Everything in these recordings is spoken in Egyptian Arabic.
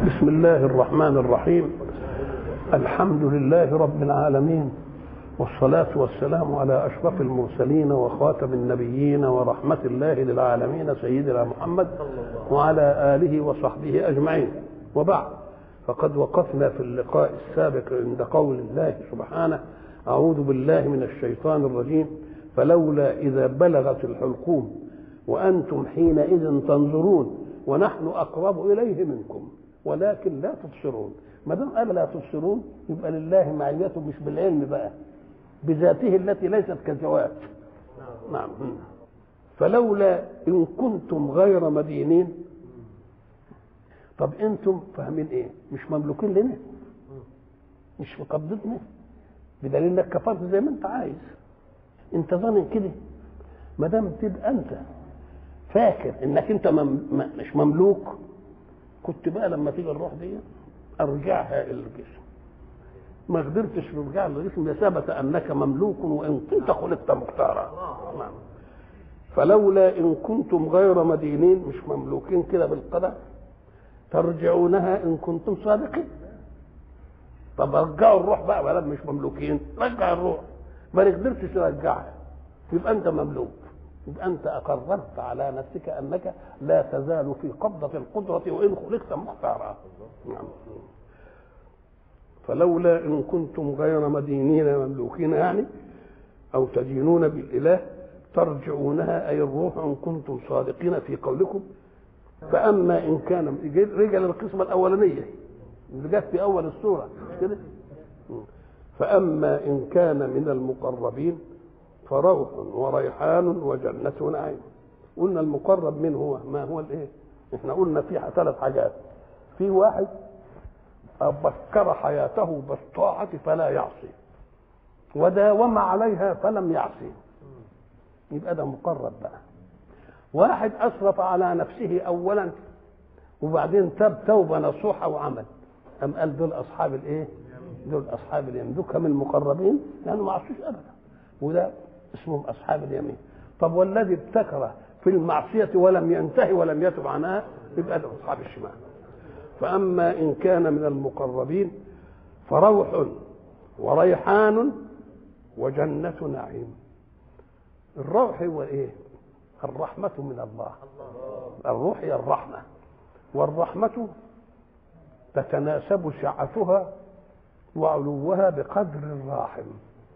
بسم الله الرحمن الرحيم الحمد لله رب العالمين والصلاة والسلام على أشرف المرسلين وخاتم النبيين ورحمة الله للعالمين سيدنا محمد وعلى آله وصحبه أجمعين وبعد فقد وقفنا في اللقاء السابق عند قول الله سبحانه أعوذ بالله من الشيطان الرجيم فلولا إذا بلغت الحلقوم وأنتم حينئذ تنظرون ونحن أقرب إليه منكم ولكن لا تبصرون ما دام قال لا تبصرون يبقى لله معيته مش بالعلم بقى بذاته التي ليست كذوات نعم فلولا إن كنتم غير مدينين طب انتم فاهمين ايه مش مملوكين لنا مش في قبضتنا بدليل انك كفرت زي ما انت عايز انت ظانن كده ما دام تبقى انت فاكر انك انت مم... مش مملوك كنت بقى لما تيجي الروح دي ارجعها الى الجسم ما قدرتش ترجع للجسم لثبت انك مملوك وان كنت خلقت مختارا نعم فلولا ان كنتم غير مدينين مش مملوكين كده بالقدر ترجعونها ان كنتم صادقين طب رجعوا الروح بقى ولا مش مملوكين رجع الروح ما قدرتش ترجعها يبقى انت مملوك يبقى انت اقررت على نفسك انك لا تزال في قبضه القدره وان خلقت مختارا نعم فلولا ان كنتم غير مدينين مملوكين يعني او تدينون بالاله ترجعونها اي الروح ان كنتم صادقين في قولكم فاما ان كان رجع للقسمه الاولانيه اللي جت في اول السوره مش كده فاما ان كان من المقربين فروح وريحان وجنة نعيم قلنا المقرب من هو ما هو الايه احنا قلنا في ثلاث حاجات في واحد بكر حياته بالطاعة فلا يعصي وداوم عليها فلم يعصي يبقى ده مقرب بقى واحد أسرف على نفسه أولا وبعدين تاب توبة نصوحة وعمل أم قال دول أصحاب الإيه؟ دول أصحاب اليمين دول من المقربين لأنه ما عصوش أبدا وده اسمهم أصحاب اليمين طب والذي ابتكر في المعصية ولم ينتهي ولم يتب عنها يبقى ده أصحاب الشمال فأما إن كان من المقربين فروح وريحان وجنة نعيم الروح هو إيه الرحمة من الله الروح هي الرحمة والرحمة تتناسب سعتها وعلوها بقدر الراحم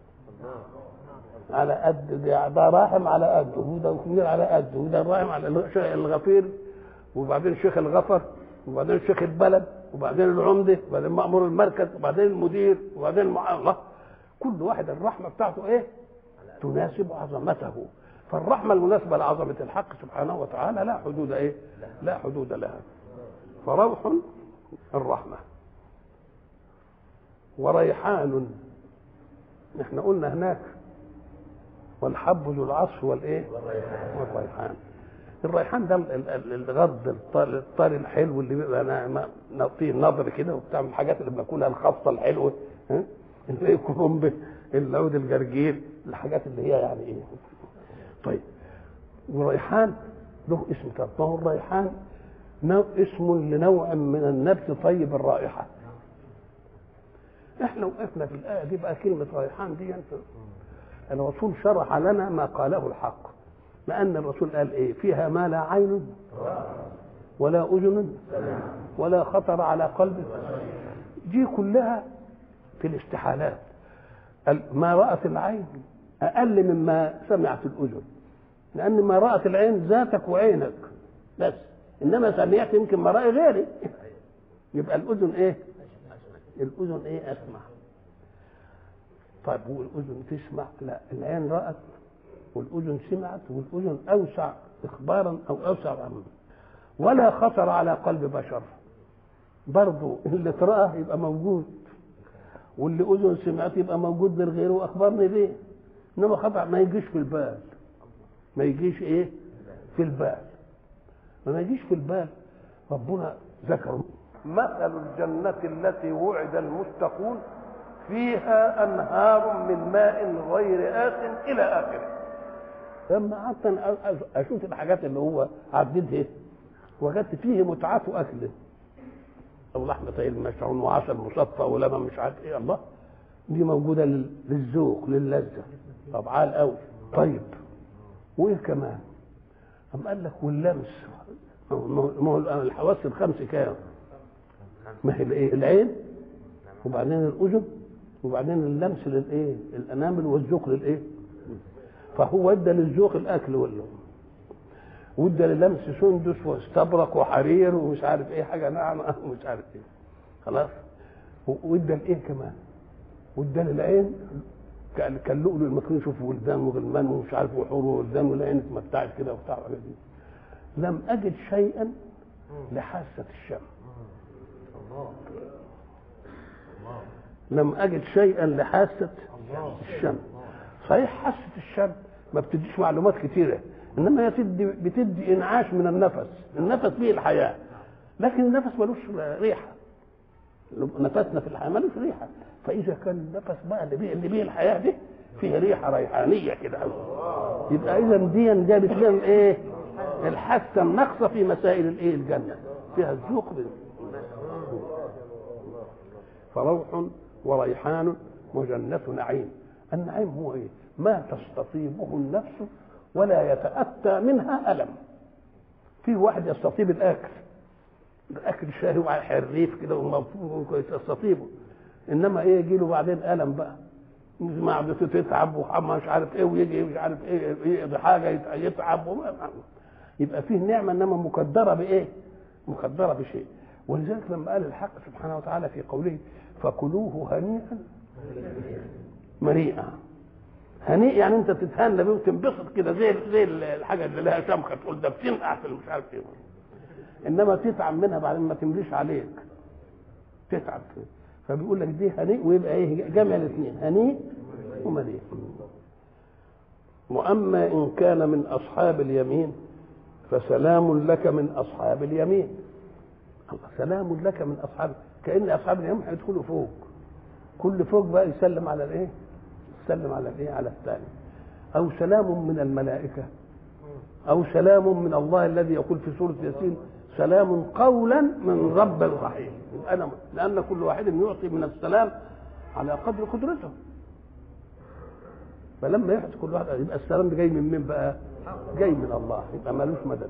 على قد ده راحم على قده وده كبير على قده وده راحم على الغفير وبعدين شيخ الغفر وبعدين شيخ البلد وبعدين العمده وبعدين مأمور المركز وبعدين المدير وبعدين الله كل واحد الرحمه بتاعته ايه؟ تناسب عظمته فالرحمه المناسبه لعظمه الحق سبحانه وتعالى لا حدود ايه؟ لا حدود لها فروح الرحمه وريحان احنا قلنا هناك والحب ذو العصف والايه؟ والريحان الريحان ده الغض الطري الحلو اللي بيبقى فيه نظر كده وبتاع من الحاجات اللي بناكلها الخاصه الحلوه ها اللي هي كرنب العود الجرجير الحاجات اللي هي يعني ايه طيب والريحان له اسم طب ما هو الريحان اسم لنوع من النبت طيب الرائحه احنا وقفنا في الايه دي بقى كلمه ريحان دي الرسول شرح لنا ما قاله الحق لأن الرسول قال إيه فيها ما لا عين ولا أذن ولا خطر على قلب دي كلها في الاستحالات ما رأت العين أقل مما سمعت الأذن لأن ما رأت العين ذاتك وعينك بس إنما سمعت يمكن ما رأي غيري يبقى الأذن إيه؟ الأذن إيه أسمع طيب والأذن تسمع لا العين رأت والأذن سمعت والأذن أوسع إخبارا أو أوسع عملا ولا خطر على قلب بشر برضه اللي تراه يبقى موجود واللي أذن سمعت يبقى موجود من غيره وأخبرني بيه إنما خطر ما يجيش في البال ما يجيش إيه في البال ما يجيش في البال ربنا ذكر مثل الجنة التي وعد المتقون فيها أنهار من ماء غير آس إلى آخره لما قعدت اشوف الحاجات اللي هو عددها وجدت فيه متعته اكله او لحمه طيب مشعون وعسل مصفى ولبن مش عارف ايه الله دي موجوده لل- للذوق للذه طب عال قوي طيب وايه كمان أم قال لك واللمس ما هو- ما هو ما هو الحواس الخمس كام ما هي الايه العين وبعدين الاذن وبعدين اللمس للايه الانامل والذوق للايه فهو ادى للذوق الاكل ولا وادى للمس سندس واستبرق وحرير ومش عارف ايه حاجه ناعمه ومش عارف ايه خلاص و- وادى لايه كمان وادى للعين كان كان لؤلؤ المكنون شوف ولدان وغلمان ومش عارف وحور وولدان والعين اتمتعت كده وبتاع والحاجات دي لم اجد شيئا لحاسه الشم لم اجد شيئا لحاسه الشم صحيح حاسه الشم ما بتديش معلومات كتيره انما هي بتدي بتدي انعاش من النفس النفس فيه الحياه لكن النفس ملوش ريحه نفسنا في الحياه ملوش ريحه فاذا كان النفس بقى اللي بيه اللي بيه الحياه دي فيه ريحه ريحانيه كده يبقى اذا دي جابت لنا الايه الحاسه الناقصه في مسائل الايه الجنه فيها الذوق بال- فروح وريحان وجنة نعيم النعيم هو ايه ما تستطيبه النفس ولا يتأتى منها ألم في واحد يستطيب الأكل الأكل شاهي وعلى حريف كده ومبسوط وكويس يستطيبه إنما إيه يجي له بعدين ألم بقى معدته تتعب ومش عارف ايه ويجي مش عارف ايه يقضي حاجه يت- يتعب وما- يبقى فيه نعمه انما مقدره بايه؟ مقدره بشيء ولذلك لما قال الحق سبحانه وتعالى في قوله فكلوه هنيئا مريئا هنيء يعني انت تتهنى بيه وتنبسط كده زي زي الحاجه اللي لها شمخه تقول ده بتنقع في مش عارف ايه انما تتعب منها بعدين ما تمليش عليك تتعب فيه. فبيقول لك دي هنيء ويبقى ايه جمع الاثنين هنيء ومليء واما ان كان من اصحاب اليمين فسلام لك من اصحاب اليمين الله سلام لك من اصحاب كان اصحاب اليمين هيدخلوا فوق كل فوق بقى يسلم على الايه يسلم على الايه على الثاني او سلام من الملائكه او سلام من الله الذي يقول في سوره ياسين سلام قولا من رب رحيم يبقى انا لان كل واحد يعطي من السلام على قدر قدرته فلما يحدث كل واحد يبقى السلام ده جاي من مين بقى؟ جاي من الله يبقى مالوش مدد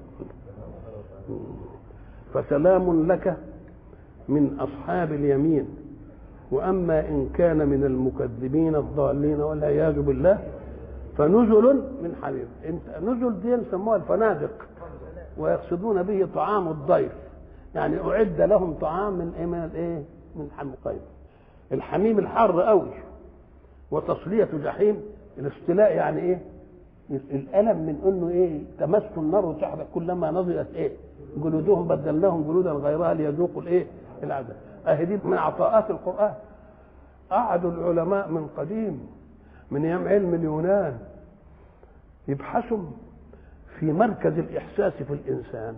فسلام لك من اصحاب اليمين واما ان كان من المكذبين الضالين والعياذ بالله فنزل من حميم انت نزل دي يسموها الفنادق ويقصدون به طعام الضيف يعني اعد لهم طعام من ايه من الايه من حميم طيب الحميم الحر قوي وتصليه جحيم الاستلاء يعني ايه الالم من انه ايه تمس النار وتحرق كلما نضجت ايه جلودهم بدلناهم جلودا غيرها ليذوقوا الايه العذاب اهي دي من عطاءات القران قعدوا العلماء من قديم من ايام علم اليونان يبحثوا في مركز الاحساس في الانسان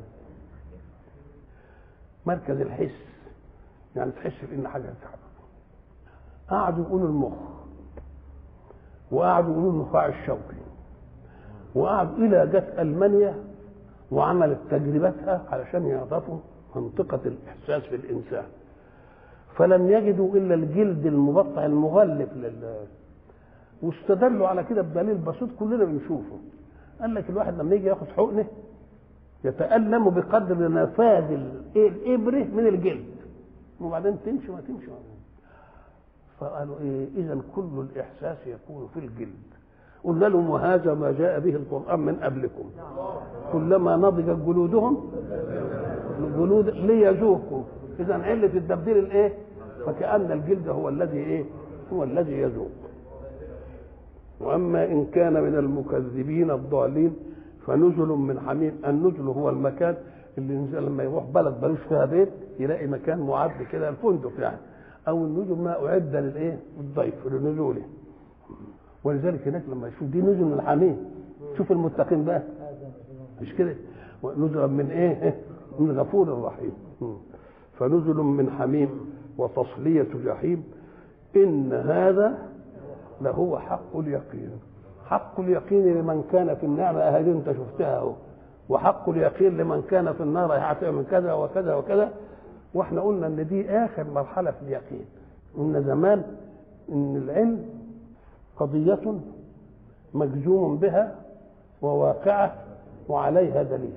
مركز الحس يعني تحس بان حاجه تعب قعدوا يقولوا المخ وقعدوا يقولوا النخاع الشوكي وقعدوا الى جت المانيا وعملت تجربتها علشان يعرفوا منطقه الاحساس في الانسان فلم يجدوا الا الجلد المبطع المغلف لل واستدلوا على كده بدليل بسيط كلنا بنشوفه قال لك الواحد لما يجي ياخد حقنه يتألم بقدر نفاذ الإيه الإبرة من الجلد وبعدين تمشي ما تمشي فقالوا إيه إذا كل الإحساس يكون في الجلد قلنا لهم وهذا ما جاء به القرآن من قبلكم كلما نضجت جلودهم جلود ليذوقوا إذا علة التبديل الإيه؟ فكأن الجلد هو الذي إيه؟ هو الذي يذوق واما ان كان من المكذبين الضالين فنزل من حميم النزل هو المكان اللي الانسان لما يروح بلد ملوش فيها بيت يلاقي مكان معد كده الفندق يعني او النزل ما اعد للايه الضيف لنزوله ولذلك هناك لما يشوف دي نزل من الحميم شوف المتقين بقى مش كده نزل من ايه من غفور رحيم فنزل من حميم وتصلية جحيم إن هذا لهو حق اليقين حق اليقين لمن كان في النعمة أهل أنت شفتها أهو وحق اليقين لمن كان في النار هتعمل كذا وكذا وكذا واحنا قلنا ان دي اخر مرحله في اليقين قلنا زمان ان العلم قضيه مجزوم بها وواقعه وعليها دليل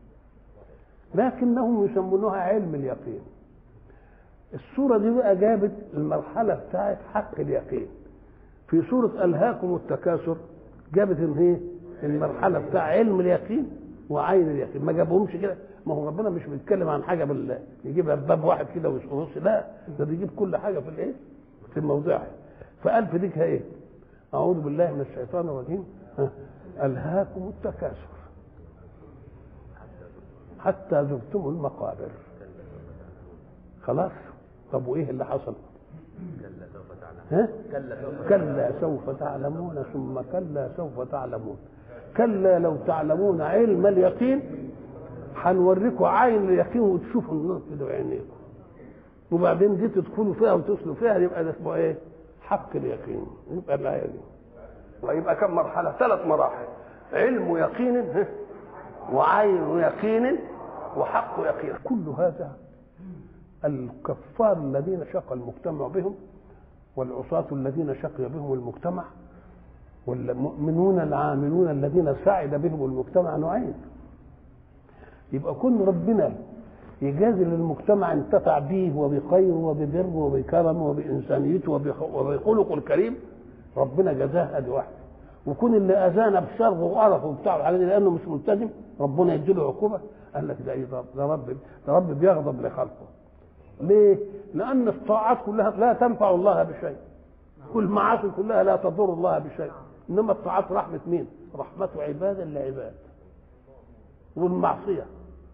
لكنهم يسمونها علم اليقين السورة دي بقى جابت المرحلة بتاعت حق اليقين في سورة ألهاكم التكاثر جابت ان ايه المرحلة بتاع علم اليقين وعين اليقين ما جابهمش كده ما هو ربنا مش بيتكلم عن حاجة بال يجيبها باب واحد كده ويص لا ده بيجيب كل حاجة في الايه في موضعها فقال في ديكها ايه أعوذ بالله من الشيطان الرجيم ألهاكم التكاثر حتى زرتم المقابر خلاص طب وايه اللي حصل ها؟ كلا سوف تعلمون ثم كلا سوف تعلمون كلا لو تعلمون علم اليقين هنوريكم عين اليقين وتشوفوا النور كده بعينيكم وبعدين دي تدخلوا فيها وتصلوا فيها يبقى ده اسمه ايه؟ حق اليقين يبقى الايه دي ويبقى كم مرحله؟ ثلاث مراحل علم يقين وعين يقين وحق يقين كل هذا الكفار الذين شق المجتمع بهم والعصاة الذين شقي بهم المجتمع والمؤمنون العاملون الذين سعد بهم المجتمع نوعين يبقى كل ربنا يجازي للمجتمع انتفع به وبخير وببر وبكرم وبإنسانيته وبخلقه الكريم ربنا جزاه ادي واحده وكون اللي اذانا بشر وقرف وبتاع على لانه مش ملتزم ربنا يديله عقوبه قال لك ده ايه ده رب ده رب بيغضب لخلقه ليه؟ لأن الطاعات كلها لا تنفع الله بشيء والمعاصي كلها لا تضر الله بشيء إنما الطاعات رحمة مين؟ رحمة عباد لعباد والمعصية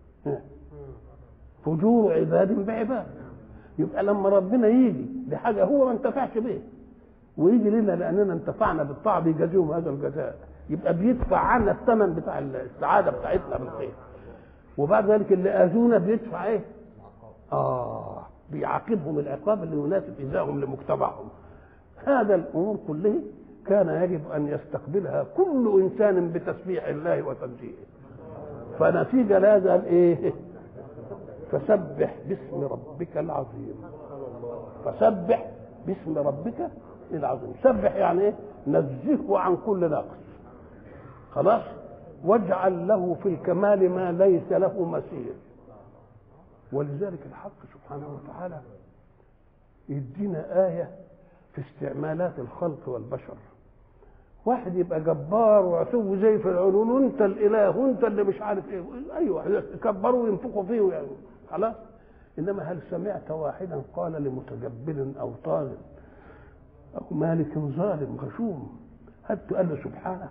فجور عباد بعباد يبقى لما ربنا يجي لحاجة هو ما انتفعش به ويجي لنا لأننا انتفعنا بالطاعة بيجازيهم هذا الجزاء يبقى بيدفع عنا الثمن بتاع السعادة بتاعتنا بالخير وبعد ذلك اللي اذونا بيدفع ايه؟ اه بيعاقبهم العقاب اللي يناسب ايذائهم لمجتمعهم هذا الامور كلها كان يجب ان يستقبلها كل انسان بتسبيح الله وتنزيهه فنتيجه لهذا الايه؟ فسبح باسم ربك العظيم فسبح باسم ربك العظيم سبح يعني ايه؟ نزهه عن كل ناقص خلاص واجعل له في الكمال ما ليس له مثيل ولذلك الحق سبحانه وتعالى يدينا آية في استعمالات الخلق والبشر واحد يبقى جبار وعتو زي فرعون وانت الاله وانت اللي مش عارف ايه ايوه يكبروا وينفقوا فيه يعني خلاص انما هل سمعت واحدا قال لمتجبر او طاغن او مالك ظالم غشوم هل قال له سبحانك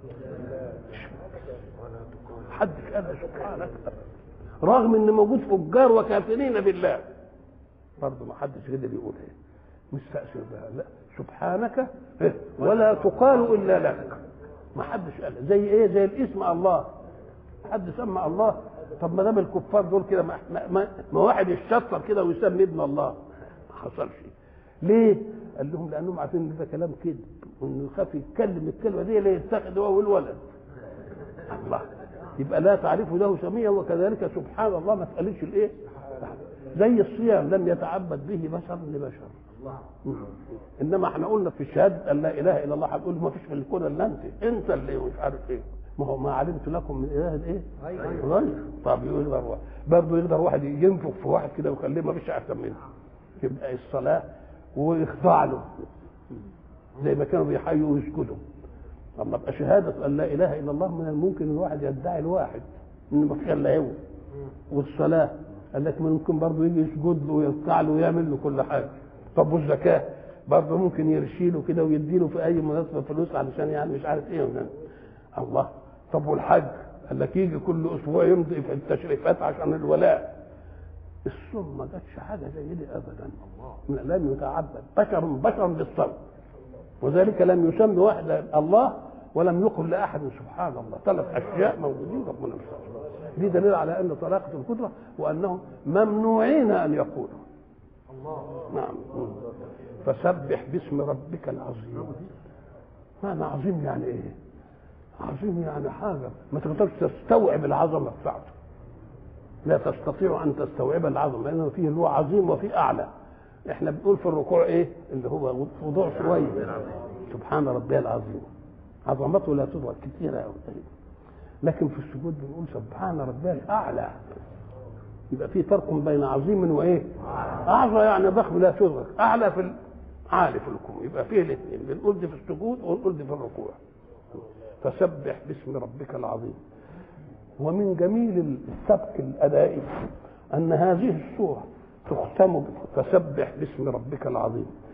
حدش قال له سبحانك رغم ان موجود فجار وكافرين بالله برضه ما حدش قدر يقول ايه مستأثر بها لا سبحانك ولا تقال الا لك ما حدش قال زي ايه زي الاسم الله حد سمى الله طب ما دام الكفار دول كده ما, ما, ما واحد يشطر كده ويسمي ابن الله ما حصلش ليه؟ قال لهم لانهم عارفين ان ده كلام كذب وانه يخاف يتكلم الكلمه دي لا يتخذ هو والولد الله يبقى لا تعرف له سميا وكذلك سبحان الله ما تقالش الايه زي الصيام لم يتعبد به بشر لبشر انما احنا قلنا في الشهاده ان لا اله الا الله هنقول ما فيش في الكون الا انت انت اللي مش عارف ايه ما هو ما علمت لكم من اله ايه غير طب يقدر واحد برضه يقدر واحد ينفخ في واحد كده ويخليه ما فيش احسن منه يبقى الصلاه ويخضع له زي ما كانوا بيحيوا ويسجدوا طب يبقى شهادة أن لا إله إلا الله من الممكن الواحد يدعي الواحد إن ما فيش إلا هو والصلاة قال لك ممكن برضه يجي يسجد له ويركع له ويعمل له كل حاجة طب والزكاة برضه ممكن يرشي له كده ويدي له في أي مناسبة فلوس علشان يعني مش عارف إيه يعني. الله طب والحج قال لك يجي كل أسبوع يمضي في التشريفات عشان الولاء الصوم ما جاتش حاجة زي دي أبدا لم يتعبد بشر بشر بالصوم وذلك لم يسمي واحد الله ولم يقل لاحد سبحان الله ثلاث اشياء موجودين ربنا مش دي دليل على ان طلاقه القدره وانهم ممنوعين ان يقولوا الله نعم فسبح باسم ربك العظيم معنى عظيم يعني ايه عظيم يعني حاجه ما تقدرش تستوعب العظمه بتاعته لا تستطيع ان تستوعب العظمه لانه فيه اللي هو عظيم وفيه اعلى احنا بنقول في الركوع ايه اللي هو وضوع شويه سبحان ربي العظيم عظمته لا تدرك كثيره أوي. لكن في السجود بنقول سبحان ربي الاعلى يبقى في فرق بين عظيم وايه اعظم يعني ضخم لا تدرك اعلى في عالي في الكون يبقى فيه الاثنين بنقول دي في السجود ونقول دي في الركوع فسبح باسم ربك العظيم ومن جميل السبك الادائي ان هذه السوره تختم فسبح باسم ربك العظيم